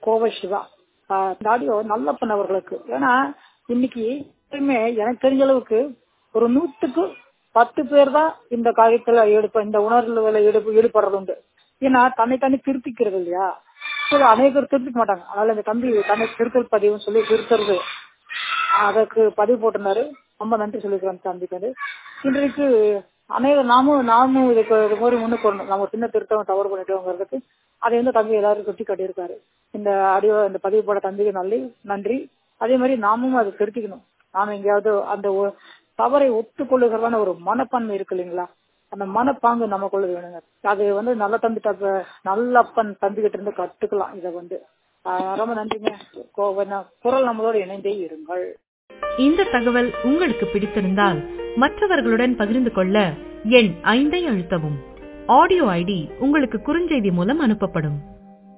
கோவை சிவா ஆஹ் இந்த ஆடியோ நல்லப்பன் அவர்களுக்கு ஏன்னா இன்னைக்கு எப்பயுமே எனக்கு தெரிஞ்ச அளவுக்கு ஒரு நூத்துக்கு பத்து பேர் தான் இந்த காரியத்துல ஈடுப இந்த உணர்வுல ஈடுப ஈடுபடுறது உண்டு ஏன்னா தன்னை தண்ணி திருத்திக்கிறது இல்லையா சில அநேகர் திருத்திக்க மாட்டாங்க அதனால இந்த தம்பி தன்னை திருத்தல் பதிவுன்னு சொல்லி திருத்துறது அதற்கு பதிவு போட்டிருந்தாரு ரொம்ப நன்றி சொல்லிக்கிறேன் தம்பிக்கு வந்து இன்றைக்கு அநேக நாமும் நாமும் இதுக்கு இது மாதிரி முன்னுக்கு வரணும் நம்ம சின்ன திருத்தம் தவறு பண்ணிட்டோங்கிறதுக்கு அதை வந்து தம்பி எல்லாரும் சுட்டி காட்டியிருக்காரு இந்த ஆடியோ இந்த பதிவு போட தம்பிக்கு நல்லி நன்றி அதே மாதிரி நாமும் அதை திருத்திக்கணும் நாம எங்கேயாவது அந்த ஒ- தவறை ஒத்துக்கொள்ளுகிறதான ஒரு மனப்பான்மை இருக்கு இல்லைங்களா அந்த மனப்பாங்கு நமக்குள்ள வேணுங்க அது வந்து நல்ல தம்பி தப்ப நல்ல அப்பன் தம்பி கிட்ட இருந்து கத்துக்கலாம் இதை வந்து ஆஹ் ரொம்ப நன்றிங்க கோ- குரல் நம்மளோட இணைந்தே இருங்கள் இந்த தகவல் உங்களுக்கு பிடித்திருந்தால் மற்றவர்களுடன் பகிர்ந்து கொள்ள எண் ஐந்தை அழுத்தவும் ஆடியோ ஐடி உங்களுக்கு குறுஞ்செய்தி மூலம் அனுப்பப்படும்